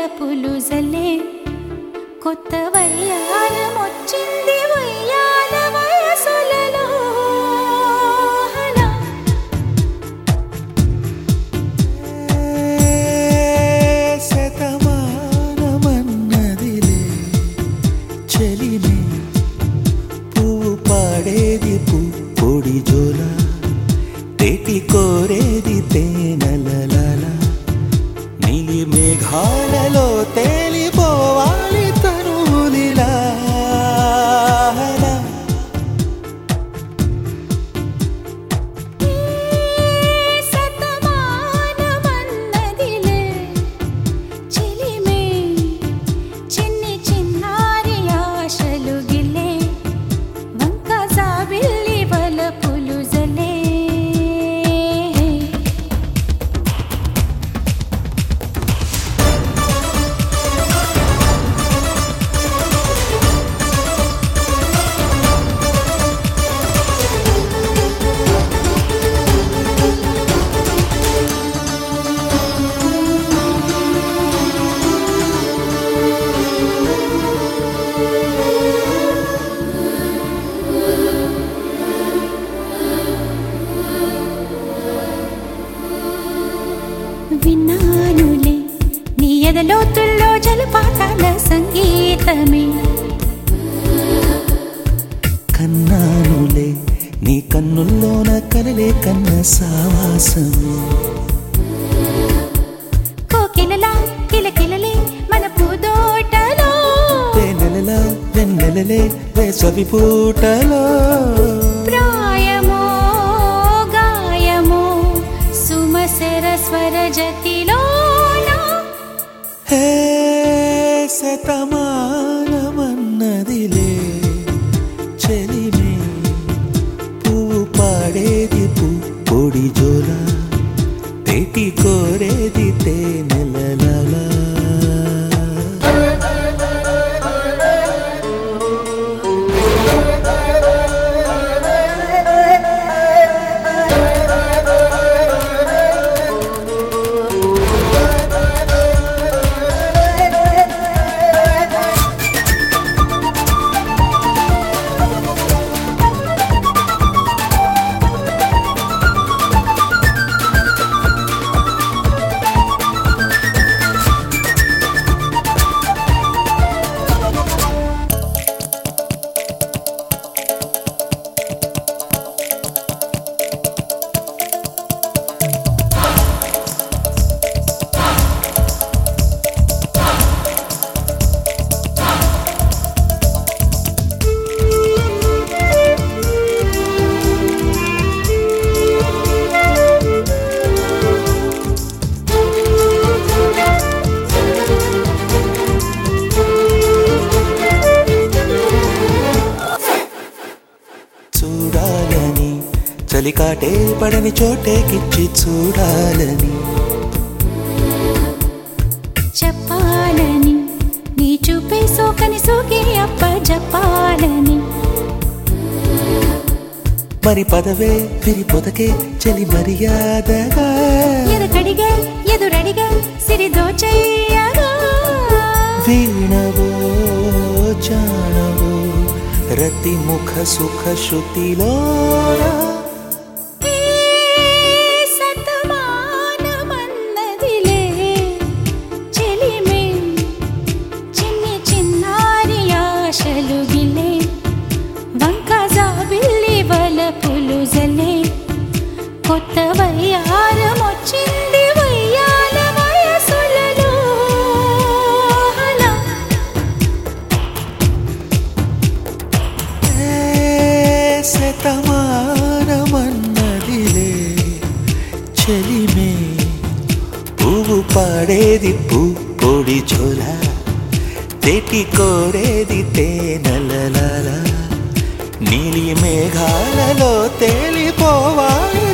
వలపులు జలే కొత్త వయ్యాలమొచ్చింది వయ్యాల వయసులలో హలా. శతమానమన్నదిలే చెలిమే పువ్వు పాడేది పు పొడి జోల తేటి కోరేది తేనెలలాల నీలి మేఘాలలో తేలిపోవాలి తనులిలా శతమానమన్నదిలే చెలిమే చిన్ని చిన్నారి ఆశలు గిలే వంక జాబిల్లి వలపులు జలే విన్నానులే నీ ఎదలోతుల్లో జలపాతాల సంగీతమే కన్నానులే నీ కన్నుల్లోన కలలే కన్న సావాసమే కోకిలలా కిలకిలలే మన పూదోటలో వెన్నెలలా వెన్నెలలే వేసవి పూటలో ప్రాయమో గాయమో సుమసర స్వర జతిలోనా హే శతమానమన్నదిలే చెలిమే పువ్వు పాడేది పు పొడి జోల తేటి కోరేది తేనెలలా చూడాలని చలికాటే పడని చోటేకిచ్చి చూడాలని చెప్పాలని నీ చూపే సోకని సోకి అప్ప చెప్పాలని మరి పదవే విరి పొదకే చలి మర్యాదగా ఎదకడిగా ఎదురడిగా సిరిదో చెయ్యగా వీణవో జానవో రతి ముఖ సుఖ శృతిలో ఏ సతమానమన్నదిలే చెలిమే చిన్ని చిన్నారి ఆశలు గిలే వంక జాబిల్లి వలపులు జలే కొత్త వయ్యారమొచ్చింది వయ్యాల వయసులలో హలా. ఏ శతమానమన్నదిలే చెలిమే పువ్వు పాడేది పు పొడి జోల తెటి కోరేది తేనెలలాల నీలి మేఘాలలో తేలిపోవాలి